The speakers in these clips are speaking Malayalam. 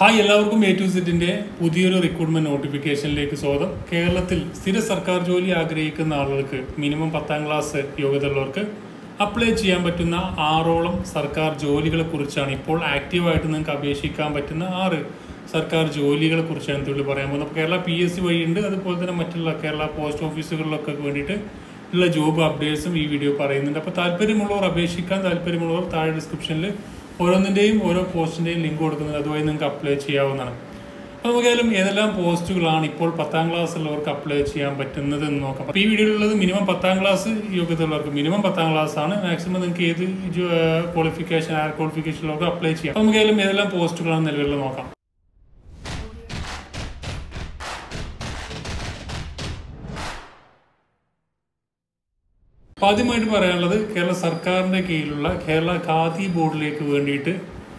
ഹായ് എല്ലാവർക്കും എ ടു സെറ്റിന്റെ പുതിയൊരു റിക്രൂട്ട്മെന്റ് നോട്ടിഫിക്കേഷനിലേക്ക് സ്വാഗതം കേരളത്തിൽ സ്ഥിര സർക്കാർ ജോലി ആഗ്രഹിക്കുന്ന ആളുകൾക്ക് മിനിമം പത്താം ക്ലാസ് യോഗ്യതയുള്ളവർക്ക് അപ്ലൈ ചെയ്യാൻ പറ്റുന്ന ആറോളം സർക്കാർ ജോലികളെ കുറിച്ചാണ് ഇപ്പോൾ ആക്റ്റീവായിട്ട് നിങ്ങൾക്ക് അപേക്ഷിക്കാൻ പറ്റുന്ന ആറ് സർക്കാർ ജോലികളെ കുറിച്ചാണ് തൊഴിൽ പറയാൻ പോകുന്നത് അപ്പോൾ കേരള പി എസ് സി വഴിയുണ്ട് അതുപോലെ തന്നെ മറ്റുള്ള കേരള പോസ്റ്റ് ഓഫീസുകളിലൊക്കെ വേണ്ടിയിട്ട് ഉള്ള ജോബ് അപ്ഡേറ്റ്സും ഈ വീഡിയോ പറയുന്നുണ്ട് അപ്പോൾ താല്പര്യമുള്ളവർ അപേക്ഷിക്കാൻ താല്പര്യമുള്ളവർ താഴെ ഡിസ്ക്രിപ്ഷനിൽ ഓരോന്നിൻ്റെയും ഓരോ പോസ്റ്റിൻ്റെയും ലിങ്ക് കൊടുക്കുന്നത് അതുവഴി നിങ്ങൾക്ക് അപ്ലൈ ചെയ്യാവുന്നതാണ് അപ്പോൾ നമുക്കായാലും ഏതെല്ലാം പോസ്റ്റുകളാണ് ഇപ്പോൾ പത്താം ക്ലാസ് ഉള്ളവർക്ക് അപ്ലൈ ചെയ്യാൻ പറ്റുന്നത് എന്ന് നോക്കാം അപ്പോൾ ഈ വീഡിയോയിലുള്ളത് മിനിമം പത്താം ക്ലാസ് യോഗ്യത ഉള്ളവർക്ക് മിനിമം പത്താം ക്ലാസ് ആണ് മാക്സിമം നിങ്ങൾക്ക് ഏത് ക്വാളിഫിക്കേഷൻ ആ ക്വാളിഫിക്കേഷൻ ഉള്ളവർക്ക് അപ്ലൈ ചെയ്യാം അപ്പോൾ നമുക്കായാലും ഏതെല്ലാം പോസ്റ്റുകളാണ് നിലവിൽ നോക്കാം അപ്പോൾ ആദ്യമായിട്ട് പറയാനുള്ളത് കേരള സർക്കാരിൻ്റെ കീഴിലുള്ള കേരള ഖാദി ബോർഡിലേക്ക് വേണ്ടിയിട്ട്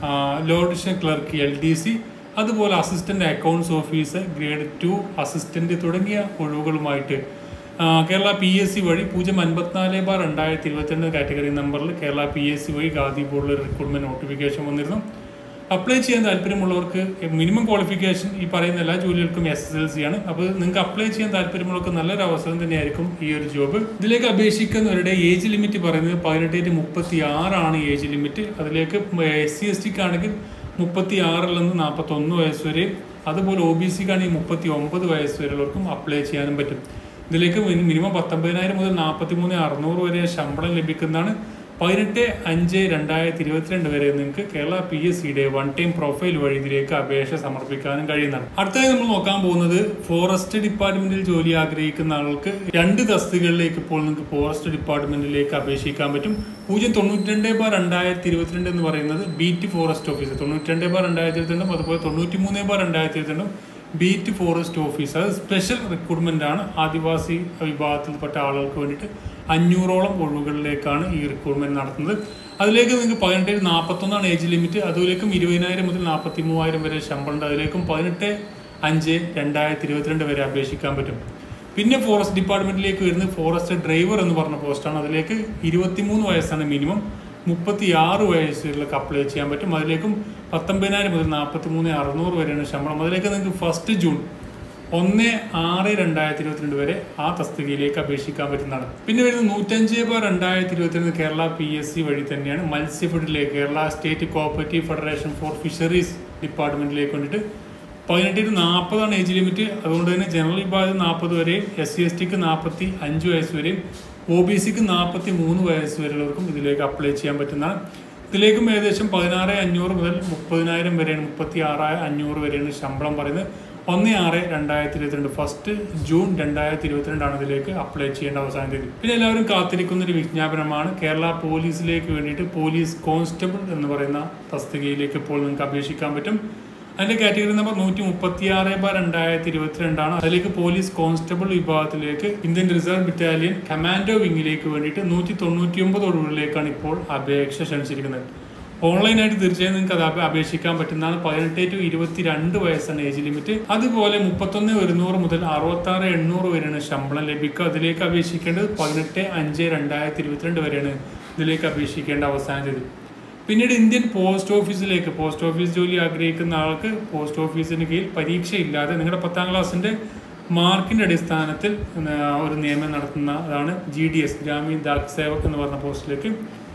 lower division clerk L D C അതുപോലെ assistant accounts officer grade two assistant തുടങ്ങിയ ഒഴിവുകളുമായിട്ട് ആ, കേരള പി എസ് സി വഴി പൂജ്യം അൻപത്തിനാല് ബാർ രണ്ടായിരത്തി ഇരുപത്തിരണ്ട് കാറ്റഗറി നമ്പറിൽ കേരള പി എസ് സി വഴി ഖാദി ബോർഡിൽ റിക്രൂട്ട്മെന്റ് നോട്ടിഫിക്കേഷൻ വന്നിരുന്നു അപ്ലൈ ചെയ്യാൻ താല്പര്യമുള്ളവർക്ക് മിനിമം ക്വാളിഫിക്കേഷൻ ഈ പറയുന്ന എല്ലാ ജോലികൾക്കും എസ് എസ് എൽ സി ആണ് അപ്പോൾ നിങ്ങൾക്ക് അപ്ലൈ ചെയ്യാൻ താല്പര്യമുള്ളവർക്ക് നല്ലൊരു അവസരം തന്നെയായിരിക്കും ഈ ഒരു ജോബ് ഇതിലേക്ക് അപേക്ഷിക്കുന്നവരുടെ ഏജ് ലിമിറ്റ് പറയുന്നത് പതിനെട്ട് ടു മുപ്പത്തി ആറാണ് ഏജ് ലിമിറ്റ് അതിലേക്ക് എസ് സി എസ് ടിക്ക് ആണെങ്കിൽ മുപ്പത്തി ആറിൽ നിന്ന് നാൽപ്പത്തി ഒന്ന് വയസ്സ് വരെ അതുപോലെ ഒ ബി സിക്കാണെങ്കിൽ മുപ്പത്തി ഒമ്പത് വയസ്സ് വരെയുള്ളവർക്കും അപ്ലൈ ചെയ്യാനും പറ്റും ഇതിലേക്ക് മിനി- മിനിമം പത്തൊമ്പതിനായിരം മുതൽ നാൽപ്പത്തി മൂന്ന് അറുന്നൂറ് വരെ ശമ്പളം ലഭിക്കുന്നതാണ് പതിനെട്ട് അഞ്ച് രണ്ടായിരത്തി ഇരുപത്തിരണ്ട് വരെ നിങ്ങൾക്ക് കേരള പി എസ് സിയുടെ വൺ ടൈം പ്രൊഫൈൽ വഴി ഇതിലേക്ക് അപേക്ഷ സമർപ്പിക്കാനും കഴിയുന്നതാണ് അടുത്തതായി നമ്മൾ നോക്കാൻ പോകുന്നത് ഫോറസ്റ്റ് ഡിപ്പാർട്ട്മെന്റിൽ ജോലി ആഗ്രഹിക്കുന്ന ആൾക്ക് രണ്ട് തസ്തികകളിലേക്ക് ഇപ്പോൾ നിങ്ങൾക്ക് ഫോറസ്റ്റ് ഡിപ്പാർട്ട്മെന്റിലേക്ക് അപേക്ഷിക്കാൻ പറ്റും പൂജ്യം തൊണ്ണൂറ്റി രണ്ട് ബാർ രണ്ടായിരത്തി ഇരുപത്തിരണ്ട് എന്ന് പറയുന്നത് ബീറ്റ് ഫോറസ്റ്റ് ഓഫീസർ തൊണ്ണൂറ്റി രണ്ട് ബാർ രണ്ടായിരത്തി ഇരുപത്തിരണ്ടും അതുപോലെ തൊണ്ണൂറ്റി മൂന്ന് ബാർ രണ്ടായിരത്തി ഇരുപത്തിരണ്ടും ബീറ്റ് ഫോറസ്റ്റ് ഓഫീസർ അത് സ്പെഷ്യൽ റിക്രൂട്ട്മെന്റ് ആണ് ആദിവാസി വിഭാഗത്തിൽപ്പെട്ട ആളുകൾക്ക് വേണ്ടിയിട്ട് അഞ്ഞൂറോളം ഒഴിവുകളിലേക്കാണ് ഈ റിക്രൂട്ട്മെന്റ് നടത്തുന്നത് അതിലേക്ക് നിങ്ങൾക്ക് പതിനെട്ട് നാൽപ്പത്തൊന്നാണ് ഏജ് ലിമിറ്റ് അതിലേക്കും ഇരുപതിനായിരം മുതൽ നാൽപ്പത്തി മൂവായിരം വരെ ശമ്പളം ഉണ്ട് അതിലേക്കും പതിനെട്ട് അഞ്ച് രണ്ടായിരത്തി ഇരുപത്തിരണ്ട് വരെ അപേക്ഷിക്കാൻ പറ്റും പിന്നെ ഫോറസ്റ്റ് ഡിപ്പാർട്ട്മെന്റിലേക്ക് വരുന്നത് ഫോറസ്റ്റ് ഡ്രൈവർ എന്ന് പറഞ്ഞ പോസ്റ്റാണ് അതിലേക്ക് ഇരുപത്തിമൂന്ന് വയസ്സാണ് മിനിമം മുപ്പത്തി ആറ് വയസ്സിലേക്ക് അപ്ലൈ ചെയ്യാൻ പറ്റും അതിലേക്കും പത്തൊമ്പതിനായിരം മുതൽ നാൽപ്പത്തി മൂന്ന് അറുന്നൂറ് വരെയാണ് ശമ്പളം അതിലേക്ക് നിങ്ങൾക്ക് ഫസ്റ്റ് ജൂൺ ഒന്ന് ആറ് രണ്ടായിരത്തി ഇരുപത്തിരണ്ട് വരെ ആ തസ്തികയിലേക്ക് അപേക്ഷിക്കാൻ പറ്റുന്നതാണ് പിന്നെ വരുന്നത് നൂറ്റഞ്ച് ബാർ രണ്ടായിരത്തി ഇരുപത്തിരണ്ട് കേരള പി എസ് സി വഴി തന്നെയാണ് മത്സ്യഫെഡിലേക്ക് Kerala state cooperative federation for fisheries ഡിപ്പാർട്ട്മെന്റിലേക്ക് വേണ്ടിയിട്ട് പതിനെട്ടിന് നാൽപ്പതാണ് ഏജ് ലിമിറ്റ് അതുകൊണ്ട് തന്നെ ജനറൽ വിഭാഗം നാൽപ്പത് വരെയും എസ് സി എസ് ടിക്ക് നാൽപ്പത്തി അഞ്ച് വയസ്സ് വരെയും ഒ ബി സിക്ക് നാൽപ്പത്തി മൂന്ന് വയസ്സ് വരെയുള്ളവർക്കും ഇതിലേക്ക് അപ്ലൈ ചെയ്യാൻ പറ്റുന്നതാണ് ഇതിലേക്കും ഏകദേശം പതിനാറ് അഞ്ഞൂറ് മുതൽ മുപ്പതിനായിരം വരെയാണ് മുപ്പത്തി ആറ് അഞ്ഞൂറ് വരെയാണ് ശമ്പളം പറയുന്നത് ഒന്ന് ആറ് രണ്ടായിരത്തി ഇരുപത്തിരണ്ട് ഫസ്റ്റ് ജൂൺ രണ്ടായിരത്തി ഇരുപത്തിരണ്ടാണ് ഇതിലേക്ക് അപ്ലൈ ചെയ്യേണ്ട അവസാന തീയതി പിന്നെ എല്ലാവരും കാത്തിരിക്കുന്ന ഒരു വിജ്ഞാപനമാണ് കേരള പോലീസിലേക്ക് വേണ്ടിയിട്ട് പോലീസ് കോൺസ്റ്റബിൾ എന്ന് പറയുന്ന തസ്തികയിലേക്ക് ഇപ്പോൾ നിങ്ങൾക്ക് അപേക്ഷിക്കാൻ പറ്റും അതിന്റെ കാറ്റഗറി നമ്പർ നൂറ്റി മുപ്പത്തി ആറ് ബാർ രണ്ടായിരത്തി ഇരുപത്തിരണ്ടാണ് അതിലേക്ക് പോലീസ് കോൺസ്റ്റബിൾ വിഭാഗത്തിലേക്ക് ഇന്ത്യൻ റിസർവ് ബറ്റാലിയൻ കമാൻഡോ വിങ്ങിലേക്ക് വേണ്ടിയിട്ട് നൂറ്റി തൊണ്ണൂറ്റി ഒമ്പത് ഒഴിവുകളിലേക്കാണ് ഇപ്പോൾ അപേക്ഷ ക്ഷണിച്ചിരിക്കുന്നത് ഓൺലൈനായിട്ട് തീർച്ചയായും നിങ്ങൾക്ക് അത് അപേ- അപേക്ഷിക്കാൻ പറ്റുന്നതാണ് പതിനെട്ട് ടു ഇരുപത്തി രണ്ട് വയസ്സാണ് ഏജ് ലിമിറ്റ് അതുപോലെ മുപ്പത്തൊന്ന് ഒരുന്നൂറ് മുതൽ അറുപത്തി ആറ് എണ്ണൂറ് വരെയാണ് ശമ്പളം ലഭിക്കുക അതിലേക്ക് അപേക്ഷിക്കേണ്ടത് പതിനെട്ട് അഞ്ച് രണ്ടായിരത്തി ഇരുപത്തിരണ്ട് വരെയാണ് ഇതിലേക്ക് അപേക്ഷിക്കേണ്ട അവസാന തീയതി പിന്നീട് ഇന്ത്യൻ പോസ്റ്റ് ഓഫീസിലേക്ക് പോസ്റ്റ് ഓഫീസ് ജോലി ആഗ്രഹിക്കുന്ന ആൾക്ക് പോസ്റ്റ് ഓഫീസിന് കീഴിൽ പരീക്ഷയില്ലാതെ നിങ്ങളുടെ പത്താം ക്ലാസ്സിന്റെ മാർക്കിന്റെ അടിസ്ഥാനത്തിൽ ആ, ഒരു നിയമനം നടത്തുന്നതാണ് G D S Gramin Dak Sevak എന്ന് പറഞ്ഞ പോസ്റ്റിലേക്ക്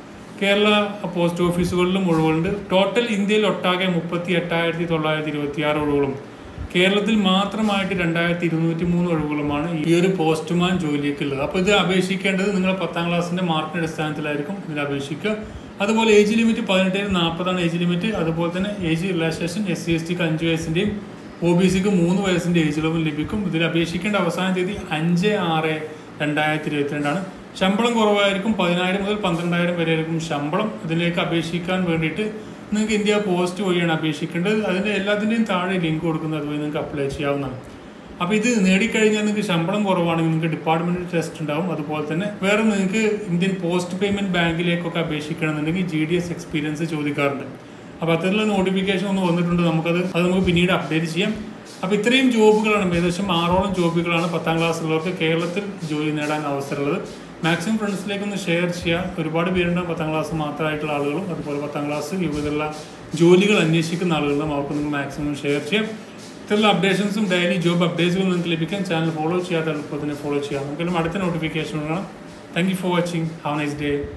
കേരള പോസ്റ്റ് ഓഫീസുകളിലും ഒഴിവുകളുണ്ട് ടോട്ടൽ ഇന്ത്യയിൽ ഒട്ടാകെ മുപ്പത്തി എട്ടായിരത്തി തൊള്ളായിരത്തി ഇരുപത്തി ആറ് ഒഴിവുകളും കേരളത്തിൽ മാത്രമായിട്ട് രണ്ടായിരത്തി ഇരുന്നൂറ്റി മൂന്ന് ഒഴിവുകളുമാണ് ഈ ഒരു പോസ്റ്റ്മാൻ ജോലിയൊക്കെ ഉള്ളത് അപ്പോൾ ഇത് അപേക്ഷിക്കേണ്ടത് നിങ്ങൾ പത്താം ക്ലാസ്സിന്റെ മാർക്കിന്റെ അടിസ്ഥാനത്തിലായിരിക്കും ഇതിൽ അപേക്ഷിക്കുക അതുപോലെ ഏജ് ലിമിറ്റ് പതിനെട്ടിന് നാൽപ്പതാണ് ഏജ് ലിമിറ്റ് അതുപോലെ തന്നെ age relaxation S C S ടിക്ക് അഞ്ച് വയസ്സിന്റെയും ഒ ബി സിക്ക് മൂന്ന് വയസ്സിന്റെ ഏജ് ഇളവും ലഭിക്കും ഇതിൽ അപേക്ഷിക്കേണ്ട അവസാന തീയതി അഞ്ച് ആറ് രണ്ടായിരത്തി ഇരുപത്തിരണ്ടാണ് ശമ്പളം കുറവായിരിക്കും പതിനായിരം മുതൽ പന്ത്രണ്ടായിരം വരെ ആയിരിക്കും ശമ്പളം ഇതിലേക്ക് അപേക്ഷിക്കാൻ വേണ്ടിയിട്ട് നിങ്ങൾക്ക് ഇന്ത്യ പോസ്റ്റ് വഴിയാണ് അപേക്ഷിക്കേണ്ടത് അതിന്റെ എല്ലാത്തിന്റെയും താഴെ ലിങ്ക് കൊടുക്കുന്നത് അതുവഴി നിങ്ങൾക്ക് അപ്ലൈ ചെയ്യാവുന്നതാണ് അപ്പോൾ ഇത് നേടിക്കഴിഞ്ഞാൽ നിങ്ങൾക്ക് ശമ്പളം കുറവാണെങ്കിൽ നിങ്ങൾക്ക് ഡിപ്പാർട്ട്മെന്റ് ടെസ്റ്റ് ഉണ്ടാവും അതുപോലെ തന്നെ വേറെ നിങ്ങൾക്ക് ഇന്ത്യൻ പോസ്റ്റ് പേയ്മെന്റ് ബാങ്കിലേക്കൊക്കെ അപേക്ഷിക്കണമെന്നുണ്ടെങ്കിൽ ജി ഡി എസ് എക്സ്പീരിയൻസ് ചോദിക്കാറുണ്ട് അപ്പോൾ അത്തരത്തിലുള്ള നോട്ടിഫിക്കേഷൻ ഒന്ന് വന്നിട്ടുണ്ട് നമുക്കത് അത് നമുക്ക് പിന്നീട് അപ്ഡേറ്റ് ചെയ്യാം അപ്പോൾ ഇത്രയും ജോബുകളാണ് ഏകദേശം ആറോളം ജോബുകളാണ് പത്താം ക്ലാസ്സിലുള്ളവർക്ക് കേരളത്തിൽ ജോലി നേടാൻ അവസരമുള്ളത് മാക്സിമം ഫ്രണ്ട്സിലേക്ക് ഒന്ന് ഷെയർ ചെയ്യുക ഒരുപാട് പേരുണ്ട് പത്താം ക്ലാസ് മാത്രമായിട്ടുള്ള ആളുകളും അതുപോലെ പത്താം ക്ലാസ് വിവിധമുള്ള ജോലികൾ അന്വേഷിക്കുന്ന ആളുകളും അവർക്ക് നിങ്ങൾ മാക്സിമം ഷെയർ ചെയ്യാം ഇത്തരത്തിലുള്ള അപ്ഡേഷൻസും ഡെയിലി ജോബ് അപ്ഡേറ്റ്സുകളും നിങ്ങൾക്ക് ലഭിക്കാൻ ചാനൽ ഫോളോ ചെയ്യാത്ത എളുപ്പത്തിന് ഫോളോ ചെയ്യാം നമുക്കെല്ലാം അടുത്ത നോട്ടിഫിക്കേഷൻ കാണാം thank you for watching have nice day